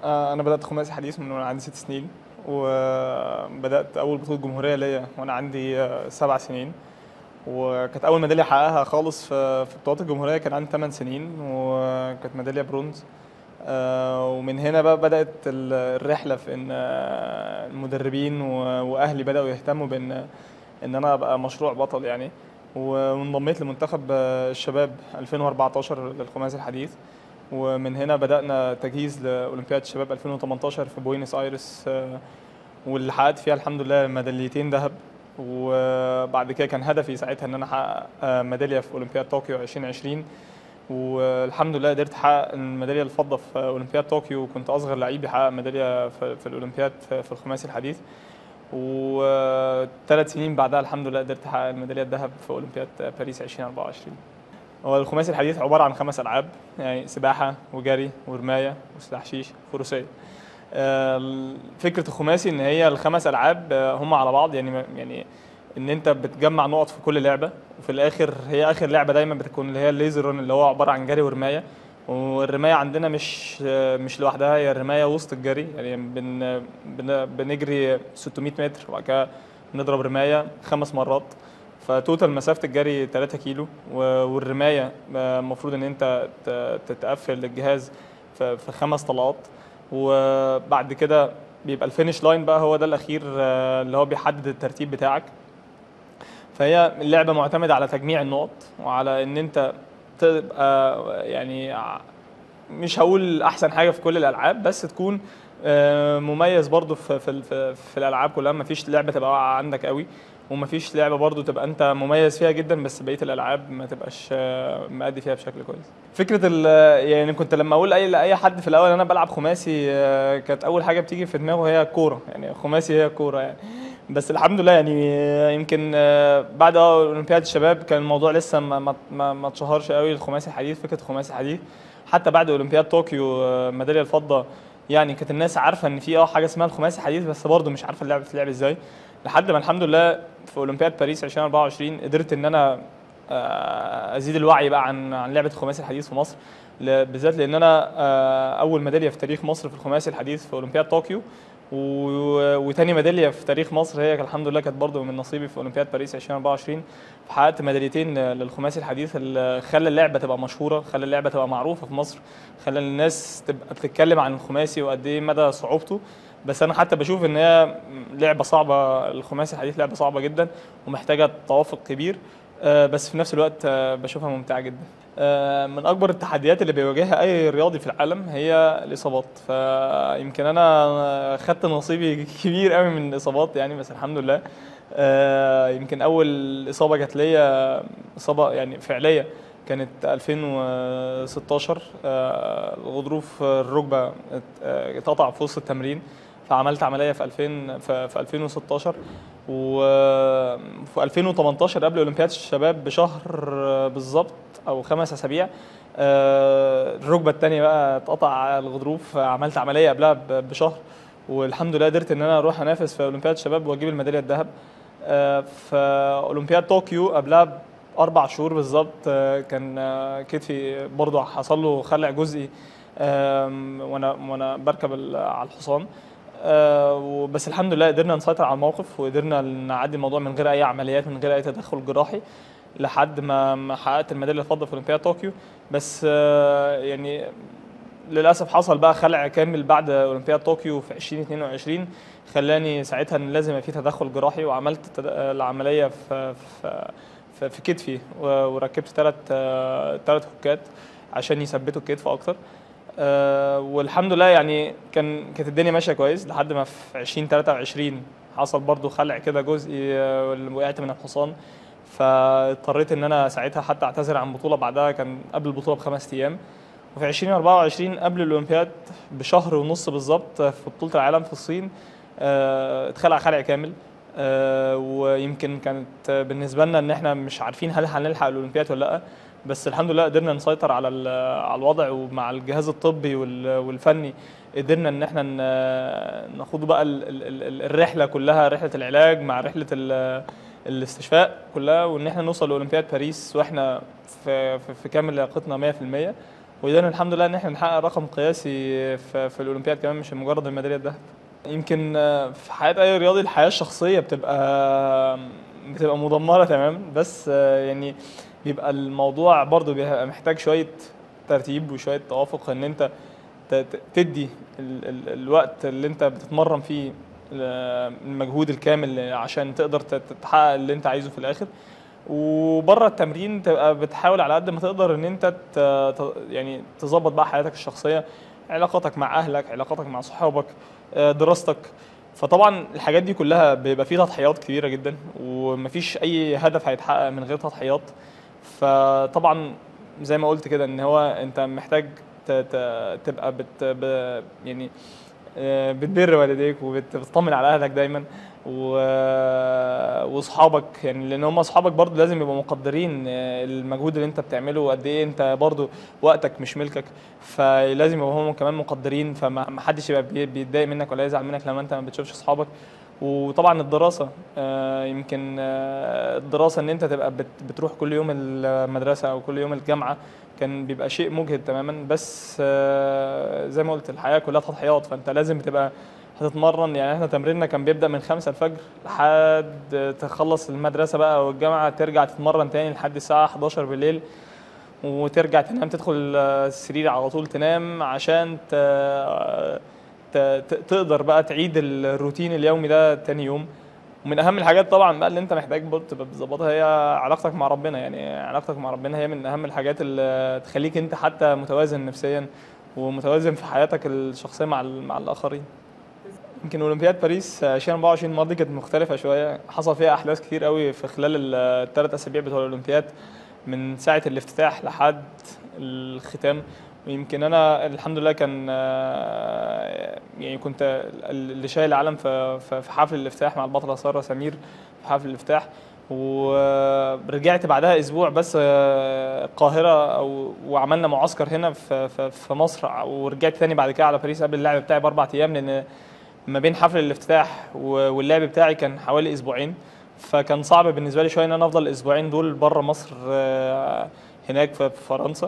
آه، انا بدات خماسي حديث من وانا عندي ست سنين وبدات اول بطوله جمهوريه ليا وانا عندي آه، سبع سنين وكانت اول ميداليه احققها خالص في في بطولات الجمهوريه كان عندي 8 سنين وكانت ميداليه برونز آه، ومن هنا بقى بدات ال- الرحله في ان آه، المدربين و- واهلي بداوا يهتموا بان ان انا ابقى مشروع بطل يعني وانضميت لمنتخب آه، الشباب 2014 للخماسي الحديث ومن هنا بدأنا تجهيز لأولمبياد الشباب 2018 في بوينس آيرس آه، واللي حققت فيها الحمد لله ميداليتين ذهب وبعد كده كان هدفي ساعتها ان انا احقق آه، ميداليه في اولمبياد طوكيو 2020 والحمد لله قدرت احقق الميداليه الفضه في اولمبياد طوكيو وكنت اصغر لعيب يحقق ميداليه في في الاولمبياد في في الخماسي الحديث وثلاث سنين بعدها الحمد لله قدرت احقق الميداليه الذهب في اولمبياد باريس 2024 هو الخماسي الحديث عباره عن خمس العاب يعني سباحه وجري ورمايه وسلاح شيش فروسيه آه، فكره الخماسي ان هي الخمس العاب آه، هم على بعض يعني يعني ان انت بتجمع نقط في كل لعبه وفي الاخر هي اخر لعبه دايما بتكون اللي هي الليزر رun اللي هو عباره عن جري ورمايه والرمايه عندنا مش آه، مش لوحدها هي الرمايه وسط الجري يعني بن بن بنجري 600 متر وبعد كده نضرب رمايه خمس مرات فتوتال مسافه الجري 3 كيلو و- والرمايه آه، المفروض ان انت ت- تتقفل الجهاز في في خمس طلقات وبعد كده بيبقى الفينش لاين بقى هو ده الاخير آه، اللي هو بيحدد الترتيب بتاعك فهي اللعبه معتمده على تجميع النقط وعلى ان انت تبقى يعني ع- مش هقول احسن حاجه في كل الالعاب بس تكون آه، مميز برضو في في في, في الالعاب كلها مفيش لعبه تبقى واقعه عندك قوي ومفيش لعبه برضو تبقى انت مميز فيها جدا بس بقيه الالعاب ما تبقاش آه، مأدي فيها بشكل كويس فكره ال يعني كنت لما اقول اي لاي حد في الاول انا بلعب خماسي آه، كانت اول حاجه بتيجي في دماغه هي الكوره يعني خماسي هي الكوره يعني بس الحمد لله يعني آه، يمكن آه، بعد اه اولمبياد الشباب كان الموضوع لسه ما ما ما, ما اتشهرش قوي الخماسي الحديث فكره الخماسي الحديث حتى بعد اولمبياد طوكيو آه، ميداليه الفضه يعني كانت الناس عارفه ان في اه حاجه اسمها الخماسي الحديث بس برضه مش عارفه اللعبه بتتلعب ازاي لحد ما الحمد لله في اولمبياد باريس 2024 قدرت ان انا آه، ازيد الوعي بقى عن عن لعبه الخماسي الحديث في مصر ل- بالذات لان انا آه، اول ميداليه في تاريخ مصر في الخماسي الحديث في اولمبياد طوكيو و- وتاني ميداليه في تاريخ مصر هي الحمد لله كانت برضه من نصيبي في اولمبياد باريس 2024 فحققت ميداليتين للخماسي الحديث اللي خلى اللعبه تبقى مشهوره خلى اللعبه تبقى معروفه في مصر خلى الناس تبقى بتتكلم عن الخماسي وقد ايه مدى صعوبته بس انا حتى بشوف ان هي لعبه صعبه الخماسي الحديث لعبه صعبه جدا ومحتاجه توافق كبير آه، بس في نفس الوقت آه، بشوفها ممتعه جدا آه، من اكبر التحديات اللي بيواجهها اي رياضي في العالم هي الاصابات فيمكن انا خدت نصيبي كبير قوي من الاصابات يعني بس الحمد لله آه، يمكن اول اصابه جات ليا اصابه يعني فعليه كانت 2016 آه، الغضروف الركبه ات- آه، اتقطع في وسط التمرين فعملت عمليه في 2000 في في 2016 وفي 2018 قبل اولمبياد الشباب بشهر بالظبط او خمس اسابيع آه، الركبه الثانيه بقى اتقطع الغضروف عملت عمليه قبلها ب- بشهر والحمد لله قدرت ان انا اروح انافس في اولمبياد الشباب واجيب الميداليه الذهب آه، في اولمبياد طوكيو قبلها باربع شهور بالظبط آه، كان آه، كتفي برضه حصل له خلع جزئي آم، وانا وانا بركب ال- على الحصان آه، وبس الحمد لله قدرنا نسيطر على الموقف وقدرنا نعدي الموضوع من غير اي عمليات من غير اي تدخل جراحي لحد ما ما حققت الميداليه الفضه في اولمبياد طوكيو بس آه، يعني للاسف حصل بقى خلع كامل بعد اولمبياد طوكيو في 2022 خلاني ساعتها ان لازم يبقى في تدخل جراحي وعملت تد- العمليه في في في, في كتفي و- وركبت ثلاث ثلاث هوكات عشان يثبتوا الكتف اكتر آه، والحمد لله يعني كان كانت الدنيا ماشيه كويس لحد ما في 2023 حصل برضو خلع كده جزئي آه، وقعت من الحصان فاضطريت ان انا ساعتها حتى اعتذر عن بطوله بعدها كان قبل البطوله بخمس ايام وفي 2024 قبل الاولمبياد بشهر ونص بالظبط في بطوله العالم في الصين آه، اتخلع خلع كامل آه، ويمكن كانت بالنسبه لنا ان احنا مش عارفين هل هنلحق الاولمبياد ولا لا بس الحمد لله قدرنا نسيطر على ال- على الوضع ومع الجهاز الطبي وال- والفني قدرنا ان احنا ن- نخوض بقى ال- ال- ال- الرحله كلها رحله العلاج مع رحله ال- الاستشفاء كلها وان احنا نوصل لاولمبياد باريس واحنا في في, في كامل لياقتنا 100% وقدرنا الحمد لله ان احنا نحقق رقم قياسي في, في الاولمبياد كمان مش مجرد الميداليه الذهب يمكن في حياه اي رياضي الحياه الشخصيه بتبقى بتبقى مدمره تماما بس يعني بيبقى الموضوع برضو بيبقى محتاج شويه ترتيب وشويه توافق ان انت تدي ال ال الوقت اللي انت بتتمرن فيه المجهود الكامل عشان تقدر تحقق اللي انت عايزه في الاخر وبره التمرين تبقى بتحاول على قد ما تقدر ان انت يعني تظبط بقى حياتك الشخصيه علاقاتك مع اهلك علاقاتك مع صحابك دراستك فطبعا الحاجات دي كلها بيبقى فيه تضحيات كبيره جدا ومفيش اي هدف هيتحقق من غير تضحيات فطبعا زي ما قلت كده ان هو انت محتاج تبقى بت يعني بتبر والديك وبتطمن على اهلك دايما واصحابك يعني لان هم اصحابك برضو لازم يبقوا مقدرين المجهود اللي انت بتعمله وقد ايه انت برضو وقتك مش ملكك فلازم يبقوا هم كمان مقدرين فما حدش يبقى بيتضايق منك ولا يزعل منك لما انت ما بتشوفش اصحابك وطبعا الدراسة يمكن الدراسة ان انت تبقى بتروح كل يوم المدرسة او كل يوم الجامعة كان بيبقى شيء مجهد تماما بس زي ما قلت الحياة كلها تضحيات فانت لازم تبقى هتتمرن يعني احنا تمريننا كان بيبدا من خمسة الفجر لحد تخلص المدرسه بقى والجامعه ترجع تتمرن تاني لحد الساعه 11 بالليل وترجع تنام تدخل السرير على طول تنام عشان ت... ت... تقدر بقى تعيد الروتين اليومي ده تاني يوم ومن اهم الحاجات طبعا بقى اللي انت محتاج برضه تبقى بتظبطها هي علاقتك مع ربنا يعني علاقتك مع ربنا هي من اهم الحاجات اللي تخليك انت حتى متوازن نفسيا ومتوازن في حياتك الشخصيه مع مع الاخرين يمكن اولمبياد باريس 2024 الماضي كانت مختلفه شويه حصل فيها احداث كتير قوي في خلال الثلاث اسابيع بتوع الاولمبياد من ساعه الافتتاح لحد الختام ويمكن انا الحمد لله كان يعني كنت اللي شايل العلم في في حفل الافتتاح مع البطله ساره سمير في حفل الافتتاح ورجعت بعدها اسبوع بس القاهره او وعملنا معسكر هنا في في مصر ورجعت تاني بعد كده على باريس قبل اللعب بتاعي باربع ايام لان ما بين حفل الافتتاح واللعب بتاعي كان حوالي اسبوعين فكان صعب بالنسبه لي شويه ان انا افضل الاسبوعين دول بره مصر هناك في فرنسا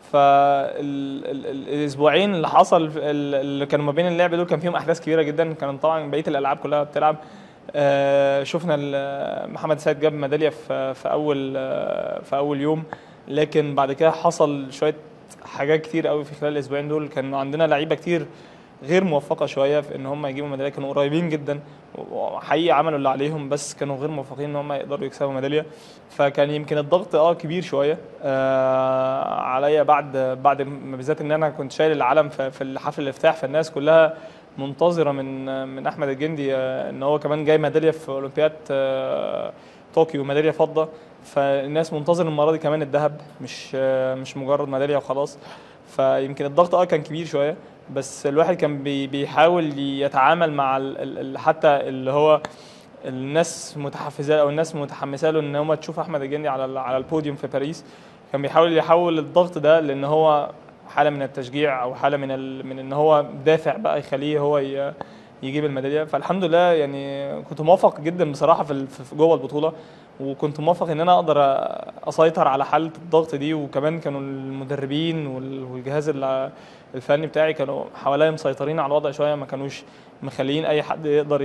فالاسبوعين اللي حصل اللي كانوا ما بين اللعب دول كان فيهم احداث كبيره جدا كان طبعا بقيه الالعاب كلها بتلعب شفنا محمد سيد جاب ميداليه في في اول في اول يوم لكن بعد كده حصل شويه حاجات كتير قوي في خلال الاسبوعين دول كان عندنا لعيبه كتير غير موفقه شويه في ان هم يجيبوا ميداليه كانوا قريبين جدا وحقيقي عملوا اللي عليهم بس كانوا غير موفقين ان هم يقدروا يكسبوا ميداليه فكان يمكن الضغط اه كبير شويه آه عليا بعد بعد بالذات ان انا كنت شايل العلم في الحفل الافتتاح فالناس كلها منتظره من من احمد الجندي آه ان هو كمان جاي ميداليه في اولمبياد آه طوكيو ميداليه فضه فالناس منتظر المره دي كمان الذهب مش آه مش مجرد ميداليه وخلاص فيمكن الضغط اه كان كبير شويه بس الواحد كان بي بيحاول يتعامل مع ال ال حتى اللي هو الناس متحفزه او الناس متحمسه له ان هم تشوف احمد الجندي على على البوديوم في باريس كان بيحاول يحول الضغط ده لان هو حاله من التشجيع او حاله من ال من ان هو دافع بقى يخليه هو يجيب الميداليه فالحمد لله يعني كنت موفق جدا بصراحه في جوه البطوله وكنت موفق ان انا اقدر اسيطر على حاله الضغط دي وكمان كانوا المدربين والجهاز الفني بتاعي كانوا حواليا مسيطرين على الوضع شويه ما كانوش مخليين اي حد يقدر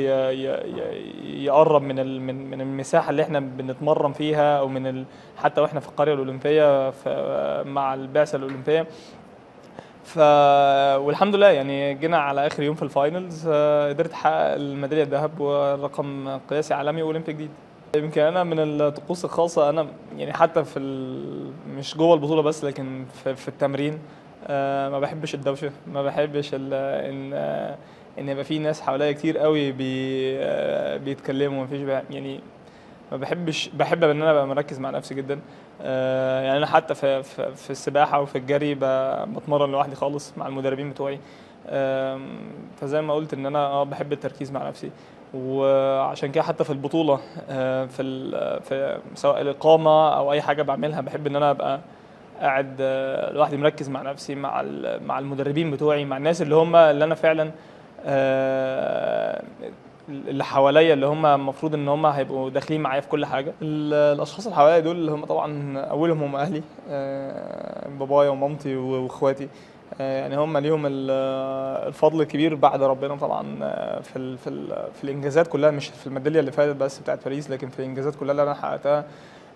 يقرب من من من المساحه اللي احنا بنتمرن فيها او من ال حتى واحنا في القريه الاولمبيه مع البعثه الاولمبيه ف والحمد لله يعني جينا على اخر يوم في الفاينلز قدرت احقق الميداليه الذهب ورقم قياسي عالمي اولمبي جديد يمكن انا من الطقوس الخاصه انا يعني حتى في ال... مش جوه البطوله بس لكن في, في التمرين آه ما بحبش الدوشه ما بحبش ال... ان آه ان يبقى في ناس حواليا كتير قوي بي... آه بيتكلموا ما فيش يعني ما بحبش بحب ان انا ابقى مركز مع نفسي جدا آه يعني انا حتى في في, في السباحه وفي الجري بتمرن لوحدي خالص مع المدربين بتوعي آه فزي ما قلت ان انا اه بحب التركيز مع نفسي وعشان كده حتى في البطوله في في سواء الاقامه او اي حاجه بعملها بحب ان انا ابقى قاعد لوحدي مركز مع نفسي مع مع المدربين بتوعي مع الناس اللي هم اللي انا فعلا اللي حواليا اللي هم المفروض ان هم هيبقوا داخلين معايا في كل حاجه ال- الاشخاص اللي حواليا دول اللي هم طبعا اولهم هم اهلي آه، بابايا ومامتي و- واخواتي آه، يعني هم ليهم ال- الفضل الكبير بعد ربنا طبعا آه، في ال في ال في الانجازات كلها مش في الميداليه اللي فاتت بس بتاعت باريس لكن في الانجازات كلها اللي انا حققتها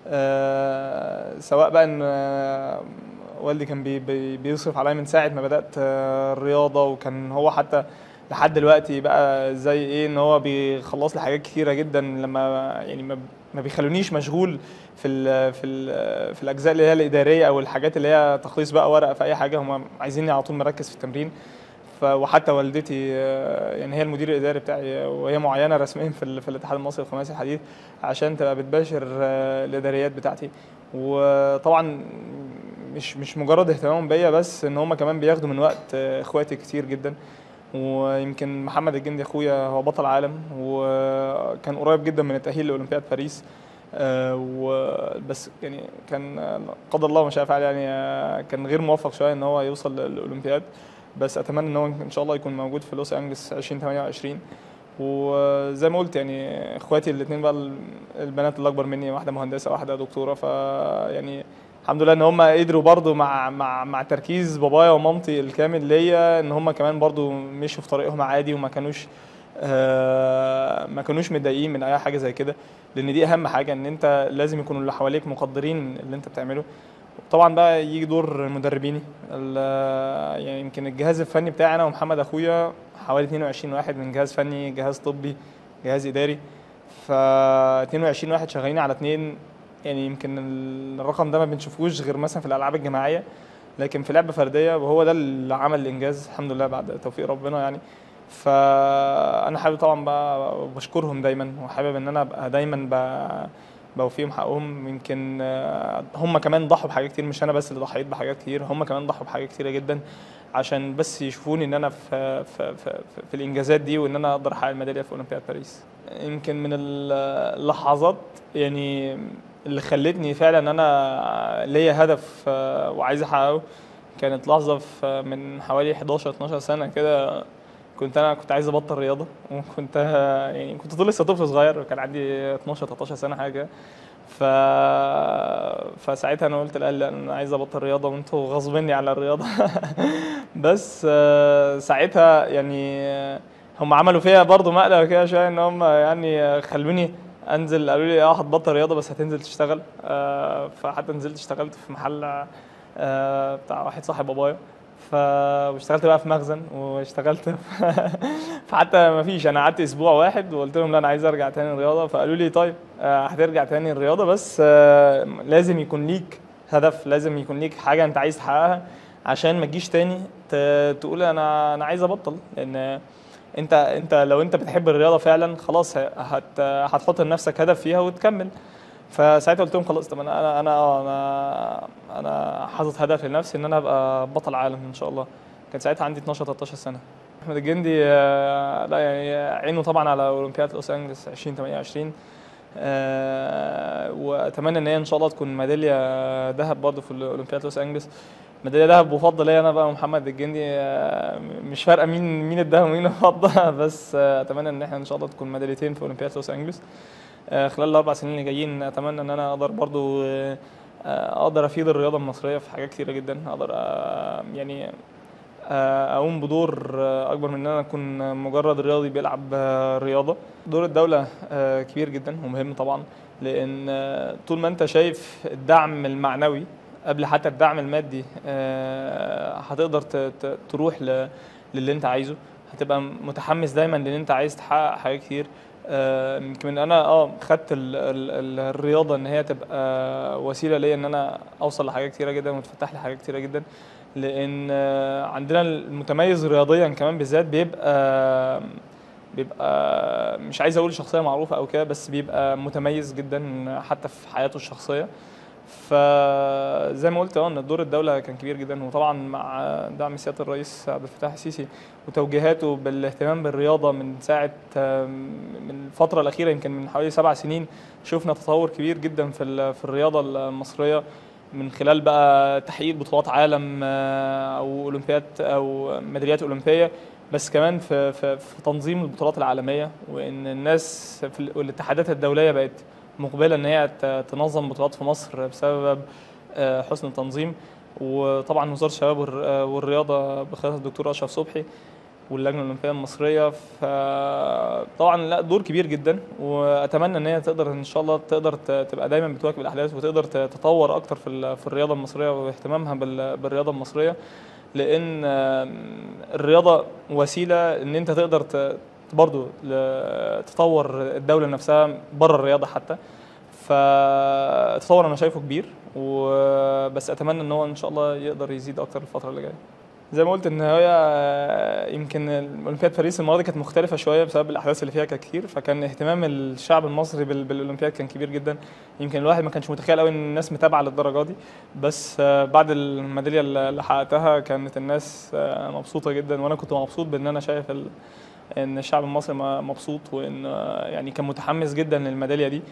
آه، سواء بقى ان آه، والدي كان بي بي بيصرف عليا من ساعه ما بدات آه، الرياضه وكان هو حتى لحد دلوقتي بقى زي ايه ان هو بيخلص لي حاجات كتيره جدا لما يعني ما ما بيخلونيش مشغول في ال في ال في الاجزاء اللي هي الاداريه او الحاجات اللي هي تخليص بقى ورق في اي حاجه هم عايزيني على طول مركز في التمرين ف وحتى والدتي آه، يعني هي المدير الاداري بتاعي وهي معينه رسميا في, ال- في الاتحاد المصري للخماسي الحديث عشان تبقى بتباشر آه، الاداريات بتاعتي وطبعا مش مش مجرد اهتمامهم بيا بس ان هم كمان بياخدوا من وقت آه، اخواتي كتير جدا ويمكن محمد الجندي اخويا هو بطل عالم وكان قريب جدا من التاهيل لاولمبياد باريس آه، وبس يعني كان آه، قدر الله ما شاء فعل يعني آه، كان غير موفق شويه ان هو يوصل للاولمبياد بس اتمنى ان هو ان شاء الله يكون موجود في لوس انجلس 2028 وزي ما قلت يعني اخواتي الاثنين بقى ال- البنات اللي اكبر مني واحده مهندسه واحده دكتوره ف يعني الحمد لله ان هم قدروا برضو مع مع مع تركيز بابايا ومامتي الكامل ليا ان هم كمان برضو مشوا في طريقهم عادي وما كانوش آه، ما كانوش متضايقين من اي حاجه زي كده لان دي اهم حاجه ان انت لازم يكونوا اللي حواليك مقدرين اللي انت بتعمله طبعا بقى يجي دور مدربيني ال- يعني يمكن الجهاز الفني بتاعي انا ومحمد اخويا حوالي 22 واحد من جهاز فني جهاز طبي جهاز اداري ف 22 واحد شغالين على اتنين يعني يمكن الرقم ده ما بنشوفوش غير مثلا في الالعاب الجماعيه لكن في لعبه فرديه وهو ده اللي عمل الانجاز الحمد لله بعد توفيق ربنا يعني فانا حابب طبعا بقى بشكرهم دايما وحابب ان انا ابقى دايما ب- بوفيهم حقهم يمكن آه، هم كمان ضحوا بحاجات كتير مش انا بس اللي ضحيت بحاجات كتير هم كمان ضحوا بحاجات كتيره جدا عشان بس يشوفوني ان انا في في في, في, في الانجازات دي وان انا اقدر احقق الميداليه في اولمبياد باريس يمكن من اللحظات يعني اللي خلتني فعلا ان انا ليا هدف آه، وعايز احققه كانت لحظه في من حوالي 11 12 سنه كده كنت انا كنت عايز ابطل رياضه وكنت يعني كنت طول لسه طفل صغير كان عندي 12 13 سنه حاجه كده. ف فساعتها انا قلت لاهلي لا، انا عايز ابطل رياضه وانتوا غصبيني على الرياضه بس آه، ساعتها يعني آه، هم عملوا فيها برضو مقلب كده شويه ان هم يعني آه، خلوني انزل قالوا لي اه هتبطل رياضه بس هتنزل تشتغل آه، فحتى نزلت اشتغلت في محل آه، بتاع واحد صاحب بابايا ف واشتغلت بقى في مخزن واشتغلت في- فحتى ما فيش انا قعدت اسبوع واحد وقلت لهم لا انا عايز ارجع تاني الرياضه فقالوا لي طيب آه، هترجع تاني الرياضه بس آه، لازم يكون ليك هدف لازم يكون ليك حاجه انت عايز تحققها عشان ما تجيش تاني ت- تقول انا انا عايز ابطل لان انت انت لو انت بتحب الرياضه فعلا خلاص ه- هت هتحط لنفسك هدف فيها وتكمل فساعتها قلت لهم خلاص طب انا انا انا آه، انا انا حاطط هدف لنفسي ان انا ابقى بطل عالم ان شاء الله كان ساعتها عندي 12 13 سنه احمد الجندي آه، لا يعني عينه طبعا على اولمبياد لوس انجلس 2028 آه، واتمنى ان هي ان شاء الله تكون ميداليه ذهب برضه في اولمبياد لوس انجلس ميداليه ذهب بفضل ليا انا بقى ومحمد الجندي آه، مش فارقه مين مين الذهب ومين الفضه بس آه، اتمنى ان احنا ان شاء الله تكون ميداليتين في اولمبياد لوس انجلس آه، خلال الاربع سنين اللي جايين اتمنى ان انا اقدر برضو آه، آه، اقدر افيد الرياضه المصريه في حاجات كتيره جدا اقدر آه، يعني آه، اقوم بدور آه، اكبر من ان انا اكون مجرد رياضي بيلعب آه، رياضه دور الدوله آه، كبير جدا ومهم طبعا لان آه، طول ما انت شايف الدعم المعنوي قبل حتى الدعم المادي آه، هتقدر ت- ت- تروح ل- للي انت عايزه هتبقى متحمس دايما لان انت عايز تحقق حاجات كتير آه، يمكن انا اه خدت ال ال ال الرياضه ان هي تبقى وسيله ليا ان انا اوصل لحاجات كتيره جدا وتفتح لي حاجات كتيره جدا لان آه، عندنا المتميز رياضيا كمان بالذات بيبقى بيبقى مش عايز اقول شخصيه معروفه او كده بس بيبقى متميز جدا حتى في حياته الشخصيه فزي ما قلت اه ان دور الدوله كان كبير جدا وطبعا مع دعم سياده الرئيس عبد الفتاح السيسي وتوجيهاته بالاهتمام بالرياضه من ساعه آم، من الفتره الاخيره يمكن من حوالي سبع سنين شفنا تطور كبير جدا في ال- في الرياضه المصريه من خلال بقى تحقيق بطولات عالم آه، او اولمبياد او ميداليات اولمبيه بس كمان في في, في تنظيم البطولات العالميه وان الناس في ال- والاتحادات الدوليه بقت مقبله ان هي ت- تنظم بطولات في مصر بسبب آه، حسن التنظيم وطبعا وزاره الشباب والر- آه، والرياضه بقياده الدكتور اشرف صبحي واللجنه الاولمبيه المصريه فطبعا لا دور كبير جدا واتمنى ان هي تقدر ان شاء الله تقدر ت- تبقى دايما بتواكب الاحداث وتقدر ت- تطور اكتر في ال- في الرياضه المصريه واهتمامها بال- بالرياضه المصريه لان آم، الرياضه وسيله ان انت تقدر ت- برضه ل- تطور الدوله نفسها بره الرياضه حتى فتطور انا شايفه كبير وبس اتمنى ان هو ان شاء الله يقدر يزيد اكتر الفتره اللي جايه زي ما قلت ان هي يمكن اولمبياد باريس المره دي كانت مختلفه شويه بسبب الاحداث اللي فيها كانت كتير فكان اهتمام الشعب المصري بال- بالاولمبياد كان كبير جدا يمكن الواحد ما كانش متخيل قوي ان الناس متابعه للدرجه دي بس آه، بعد الميداليه اللي حققتها كانت الناس آه، مبسوطه جدا وانا كنت مبسوط بان انا شايف ال... ان الشعب المصري م- مبسوط وان آه، يعني كان متحمس جدا للميداليه دي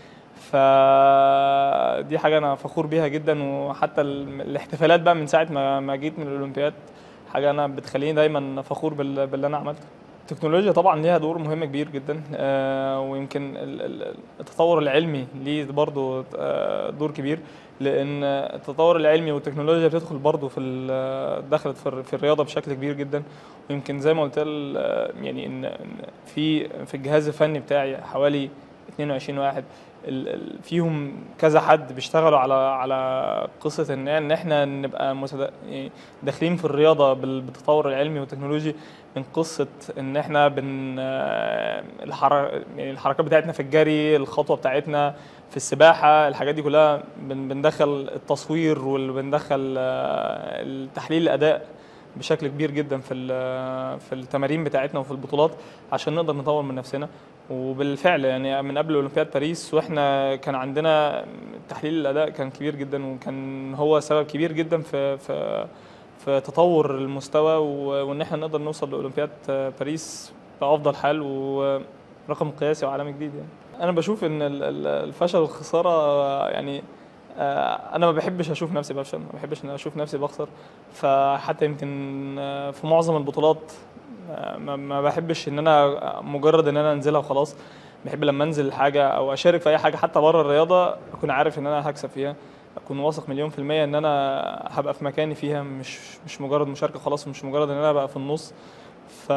فدي حاجه انا فخور بيها جدا وحتى ال- الاحتفالات بقى من ساعه ما ما جيت من الاولمبياد حاجه انا بتخليني دايما فخور بال- باللي انا عملته التكنولوجيا طبعا ليها دور مهم كبير جدا آه، ويمكن ال- ال- التطور العلمي ليه برضو آه، دور كبير لان التطور العلمي والتكنولوجيا بتدخل برضو في ال- دخلت في الر- في الرياضه بشكل كبير جدا ويمكن زي ما قلت ال- يعني ان إن في في الجهاز الفني بتاعي حوالي 22 واحد ال- ال- فيهم كذا حد بيشتغلوا على على قصه ان ان احنا نبقى متد... يعني داخلين في الرياضه بال- بالتطور العلمي والتكنولوجي من قصه ان احنا بن آه، الحر... يعني الحركات بتاعتنا في الجري الخطوه بتاعتنا في السباحه الحاجات دي كلها بن... بندخل التصوير وبندخل التحليل الاداء بشكل كبير جدا في ال- في التمارين بتاعتنا وفي البطولات عشان نقدر نطور من نفسنا وبالفعل يعني من قبل اولمبياد باريس واحنا كان عندنا تحليل الاداء كان كبير جدا وكان هو سبب كبير جدا في في في تطور المستوى و- وان احنا نقدر نوصل لاولمبياد باريس بافضل حال ورقم قياسي وعالمي جديد يعني انا بشوف ان ال- ال- الفشل والخساره يعني آه، انا ما بحبش اشوف نفسي بفشل ما بحبش ان اشوف نفسي بخسر فحتى يمكن آه، في معظم البطولات آه، ما ما بحبش ان انا مجرد ان انا انزلها وخلاص بحب لما انزل حاجه او اشارك في اي حاجه حتى بره الرياضه اكون عارف ان انا هكسب فيها اكون واثق مليون في الميه ان انا هبقى في مكاني فيها مش مش مجرد مشاركه خلاص مش مجرد ان انا ابقى في النص ف...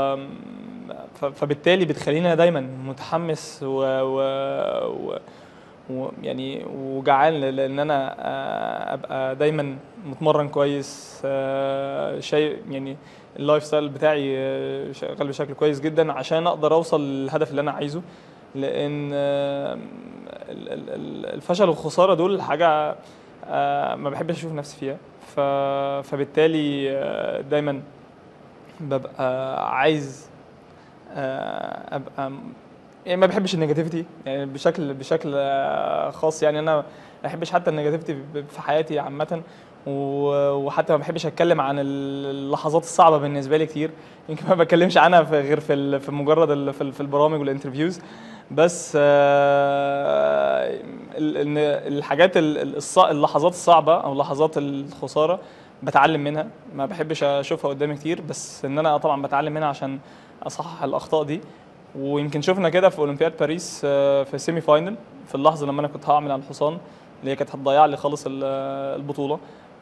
ف... فبالتالي بتخلينا دايما متحمس و, و... و... ويعني وجعان ل- لان انا آه، ابقى دايما متمرن كويس آه، شيء يعني اللايف ستايل بتاعي آه، شغال بشكل كويس جدا عشان اقدر اوصل للهدف اللي انا عايزه لان آه، ال- ال- ال- الفشل والخساره دول حاجه آه، ما بحبش اشوف نفسي فيها ف- فبالتالي آه، دايما ببقى عايز آه، ابقى يعني ما بحبش النيجاتيفيتي يعني بشكل بشكل آه، خاص يعني انا ما بحبش حتى النيجاتيفيتي ب- في حياتي عامه و- وحتى ما بحبش اتكلم عن اللحظات الصعبه بالنسبه لي كتير يمكن ما بتكلمش عنها في غير في ال- في مجرد ال- في ال- في البرامج والانترفيوز بس آه، ال- ان الحاجات ال- ال- الص- اللحظات الصعبه او لحظات الخساره بتعلم منها ما بحبش اشوفها قدامي كتير بس ان انا طبعا بتعلم منها عشان اصحح الاخطاء دي ويمكن شفنا كده في اولمبياد باريس آه، في السيمي فاينل في اللحظه لما انا كنت هعمل على الحصان اللي هي كانت هتضيع لي خالص ال- البطوله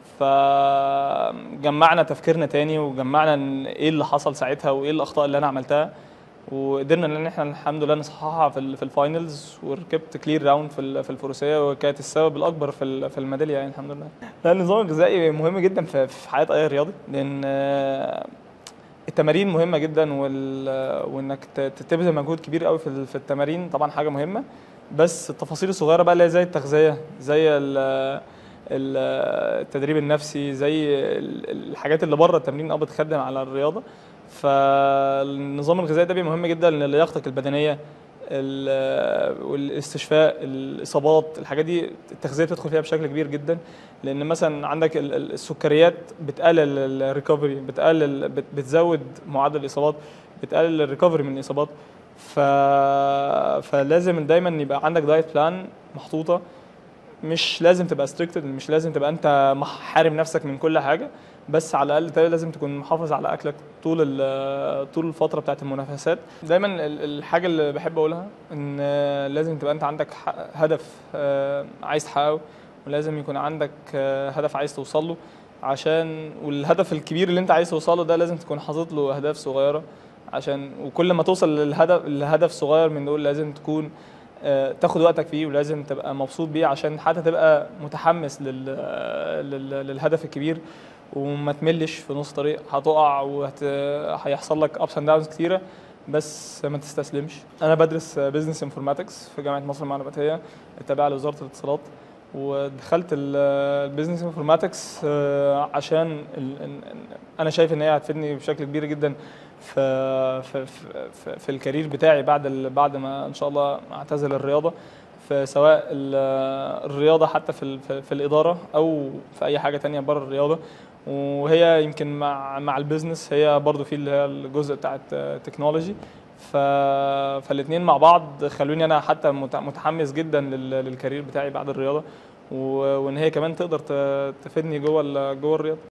فجمعنا تفكيرنا تاني وجمعنا إن ايه اللي حصل ساعتها وايه الاخطاء اللي انا عملتها وقدرنا ان احنا الحمد لله نصححها في ال- في الفاينلز وركبت كلير راوند في ال- في الفروسيه وكانت السبب الاكبر في ال- في الميداليه يعني الحمد لله. لا النظام الغذائي مهم جدا في في حياه اي رياضي لان آه، التمارين مهمه جدا وال... وانك ت- ت- تبذل مجهود كبير قوي في ال- في التمارين طبعا حاجه مهمه بس التفاصيل الصغيره بقى اللي هي زي التغذيه زي ال... ال- التدريب النفسي زي ال- الحاجات اللي بره التمرين اه بتخدم على الرياضه فالنظام الغذائي ده بيبقى مهم جدا للياقتك البدنيه ال- والاستشفاء الاصابات الحاجات دي التغذيه بتدخل فيها بشكل كبير جدا لان مثلا عندك ال- ال- السكريات بتقلل الريكفري بتقلل بت- بتزود معدل الاصابات بتقلل الريكفري من الاصابات ف... فلازم دايما يبقى عندك دايت بلان محطوطه مش لازم تبقى ستريكتد مش لازم تبقى انت مح- حارم نفسك من كل حاجه بس على الاقل تاني لازم تكون محافظ على اكلك طول ال- طول الفتره بتاعت المنافسات دايما ال- الحاجه اللي بحب اقولها ان آه، لازم تبقى انت عندك ح- هدف آه، عايز تحققه ولازم يكون عندك آه، هدف عايز توصل له عشان والهدف الكبير اللي انت عايز توصله ده لازم تكون حاطط له اهداف صغيره عشان وكل ما توصل للهدف لهدف صغير من دول لازم تكون آه، تاخد وقتك فيه ولازم تبقى مبسوط بيه عشان حتى تبقى متحمس لل... لل... للهدف الكبير وما تملش في نص طريق هتقع وهيحصل لك ابس اند داونز كتيره بس ما تستسلمش انا بدرس بزنس انفورماتكس في جامعه مصر المعلوماتيه التابعه لوزاره الاتصالات ودخلت البيزنس انفورماتكس عشان ال- ال- انا شايف ان هي هتفيدني بشكل كبير جدا في في في, في الكارير بتاعي بعد ال- بعد ما ان شاء الله اعتزل الرياضه في سواء ال- الرياضه حتى في ال- في, في الاداره او في اي حاجه تانية بره الرياضه وهي يمكن مع مع البيزنس هي برضو في اللي هي الجزء بتاع التكنولوجي ف... فالاثنين مع بعض خلوني انا حتى مت- متحمس جدا لل... للكارير بتاعي بعد الرياضه و... وان هي كمان تقدر ت... تفيدني جوه ال... جوه الرياضه